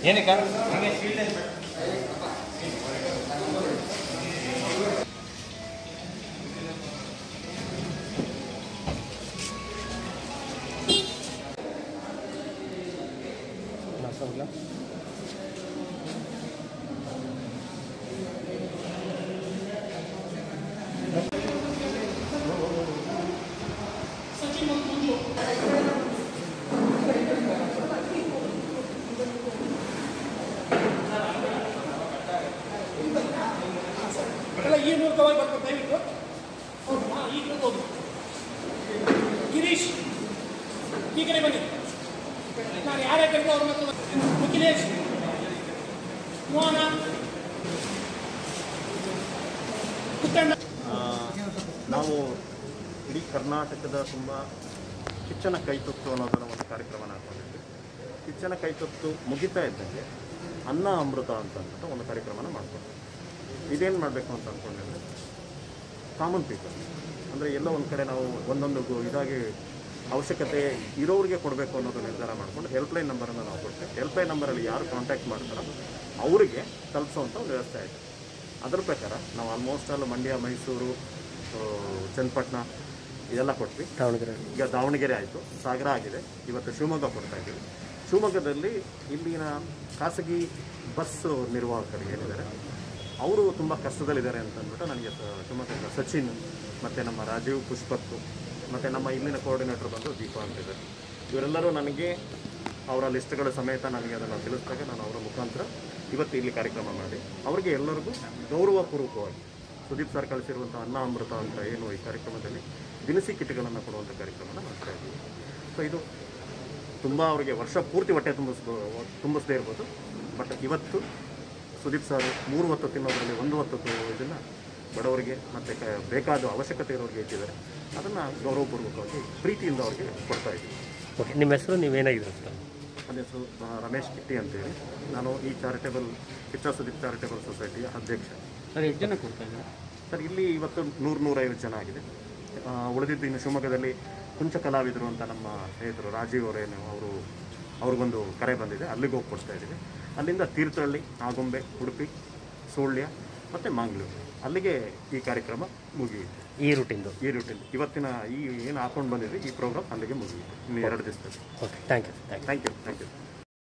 ಏನಕ್ಕ ಎಲ್ಲ ಈ ಮೂಲಕವಾಗಿ ಬರ್ಬೇಕು ದಯವಿಟ್ಟು ಹೌದು ಹಾಂ ಈಗ ಹೋಗಿ ಗಿರೀಶ್ ಈ ಕಡೆ ಬನ್ನಿ ನಾನು ಯಾರ್ಯಾರು ಕರೆದು ಅವ್ರ ಮತ್ತು ಅಖಿಲೇಶ್ ಮೋಹನ ಪುತ್ತಣ್ಣ ಆ, ನಾವು ಇಡೀ ಕರ್ನಾಟಕದ ತುಂಬ ಕಿಚ್ಚನ ಕೈತುತ್ತು ಅನ್ನೋದರ ಒಂದು ಕಾರ್ಯಕ್ರಮನ ಹಾಕೊಂಡಿದ್ವಿ ಕಿಚ್ಚನ ಕೈತುತ್ತು ಮುಗಿತಾ ಇದ್ದಂಗೆ ಅನ್ನ ಅಮೃತ ಅಂತ ಅಂದ್ಬಿಟ್ಟು ಒಂದು ಕಾರ್ಯಕ್ರಮನ ಮಾಡ್ಕೊಂಡು ಇದೇನು ಮಾಡಬೇಕು ಅಂತ ಅಂದ್ಕೊಂಡ್ರೆ ಕಾಮನ್ ಪೀಪಲ್ ಅಂದರೆ ಎಲ್ಲೋ ಒಂದು ಕಡೆ ನಾವು ಒಂದೊಂದು ಗು- ಇದಾಗಿ ಅವಶ್ಯಕತೆ ಇರೋರಿಗೆ ಕೊಡಬೇಕು ಅನ್ನೋದು ನಿರ್ಧಾರ ಮಾಡ್ಕೊಂಡು ಹೆಲ್ಪ್ಲೈನ್ ನಂಬರನ್ನು ನಾವು ಕೊಡ್ತೇವೆ ಹೆಲ್ಪ್ಲೈನ್ ನಂಬರಲ್ಲಿ ಯಾರು ಕಾಂಟ್ಯಾಕ್ಟ್ ಮಾಡ್ತಾರೋ ಅವರಿಗೆ ತಲುಪಿಸೋವಂಥ ಒಂದು ವ್ಯವಸ್ಥೆ ಆಯಿತು ಅದರ ಪ್ರಕಾರ ನಾವು ಆಲ್ಮೋಸ್ಟ್ ಆಲ್ ಮಂಡ್ಯ ಮೈಸೂರು ಆ, ಚನ್ನಪಟ್ಟಣ ಇದೆಲ್ಲ ಕೊಟ್ವಿ ದಾವಣಗೆರೆ ಈಗ ದಾವಣಗೆರೆ ಆಯಿತು ಸಾಗರ ಆಗಿದೆ ಇವತ್ತು ಶಿವಮೊಗ್ಗ ಕೊಡ್ತಾ ಇದ್ದೀವಿ ಶಿವಮೊಗ್ಗದಲ್ಲಿ ಇಲ್ಲಿನ ಖಾಸಗಿ ಬಸ್ ನಿರ್ವಾಹಕರು ಏನಿದ್ದಾರೆ ಅವರು ತುಂಬ ಕಷ್ಟದಲ್ಲಿದ್ದಾರೆ ಅಂತ ಅಂದ್ಬಿಟ್ಟು ನನಗೆ ಸ- ಶಿವಮೊಗ್ಗದ ಸಚಿನ್ ಮತ್ತು ನಮ್ಮ ರಾಜೀವ್ ಪುಷ್ಪತ್ತು ಮತ್ತು ನಮ್ಮ ಇಲ್ಲಿನ ಕೋಆರ್ಡಿನೇಟರ್ ಬಂದು ದೀಪಾ ಅಂತಿದ್ದಾರೆ ಇವರೆಲ್ಲರೂ ನನಗೆ ಅವರ ಲಿಸ್ಟ್ಗಳ ಸಮೇತ ನನಗೆ ಅದನ್ನು ತಿಳಿಸಿದಾಗ ನಾನು ಅವರ ಮುಖಾಂತರ ಇವತ್ತು ಇಲ್ಲಿ ಕಾರ್ಯಕ್ರಮ ಮಾಡಿ ಅವರಿಗೆ ಎಲ್ಲರಿಗೂ ಗೌರವಪೂರ್ವಕವಾಗಿ ಸುದೀಪ್ ಸರ್ ಕಳಿಸಿರುವಂಥ ಅನ್ನ ಅಮೃತ ಅಂತ ಏನು ಈ ಕಾರ್ಯಕ್ರಮದಲ್ಲಿ ದಿನಸಿ ಕಿಟ್ಗಳನ್ನು ಕೊಡುವಂಥ ಕಾರ್ಯಕ್ರಮನ ಮಾಡ್ತಾ ಇದ್ದೀವಿ ಸೊ ಇದು ತುಂಬ ಅವರಿಗೆ ವರ್ಷ ಪೂರ್ತಿ ಹೊಟ್ಟೆ ತುಂಬಿಸ್ಬೋ ತುಂಬಿಸದೇ ಇರ್ಬೋದು ಬಟ್ ಇವತ್ತು ಸುದೀಪ್ ಸರ್ ಮೂರು ಹೊತ್ತು ತಿನ್ನೋದ್ರಲ್ಲಿ ಒಂದು ಹೊತ್ತು ಇದನ್ನು ಬಡವರಿಗೆ ಮತ್ತು ಕ ಬೇಕಾದ ಅವಶ್ಯಕತೆ ಇರೋರಿಗೆ ಇಟ್ಟಿದ್ದಾರೆ ಅದನ್ನು ಗೌರವಪೂರ್ವಕವಾಗಿ ಪ್ರೀತಿಯಿಂದ ಅವ್ರಿಗೆ ಕೊಡ್ತಾ ಇದ್ದೀವಿ ಓಕೆ ನಿಮ್ಮ ಹೆಸರು ನೀವೇನಾಗಿದ್ದೀರ ಸರ್ ನನ್ನ ಹೆಸರು ಆ, ರಮೇಶ್ ಕಿಟ್ಟಿ ಅಂತೇಳಿ ನಾನು ಈ ಚಾರಿಟೇಬಲ್ ಕಿಚ್ಚ ಸುದೀಪ್ ಚಾರಿಟೇಬಲ್ ಸೊಸೈಟಿಯ ಅಧ್ಯಕ್ಷ ಸರ್ ಎಷ್ಟು ಜನ ಕೊಡ್ತಾ ಇದ್ದೀರಾ ಸರ್ ಇಲ್ಲಿ ಇವತ್ತು ನೂರು ನೂರೈವತ್ತು ಜನ ಆಗಿದೆ ಆ, ಉಳಿದಿದ್ದು ಇನ್ನು ಶಿವಮೊಗ್ಗದಲ್ಲಿ ಕುಂಚ ಕಲಾವಿದರು ಅಂತ ನಮ್ಮ ಸ್ನೇಹಿತರು ರಾಜೀವ್ ಅವರೇನು ಅವರು ಅವ್ರಿಗೊಂದು ಕರೆ ಬಂದಿದೆ ಅಲ್ಲಿಗೆ ಹೋಗಿ ಕೊಡ್ತಾ ಇದ್ದೀವಿ ಅಲ್ಲಿಂದ ತೀರ್ಥಹಳ್ಳಿ ಆಗುಂಬೆ ಉಡುಪಿ ಸುಳ್ಯ ಮತ್ತು ಮಂಗಳೂರು ಅಲ್ಲಿಗೆ ಈ ಕಾರ್ಯಕ್ರಮ ಮುಗಿಯಿತು ಈ ರೂಟಿಂದು ಈ ರೂಟಿಂದ ಇವತ್ತಿನ ಈ ಏನು ಹಾಕೊಂಡು ಬಂದಿದೆ ಈ ಪ್ರೋಗ್ರಾಮ್ ಅಲ್ಲಿಗೆ ಮುಗಿಯಿತು ಇನ್ನು ಎರಡು ದಿವಸದಲ್ಲಿ okay thank you thank you thank you thank you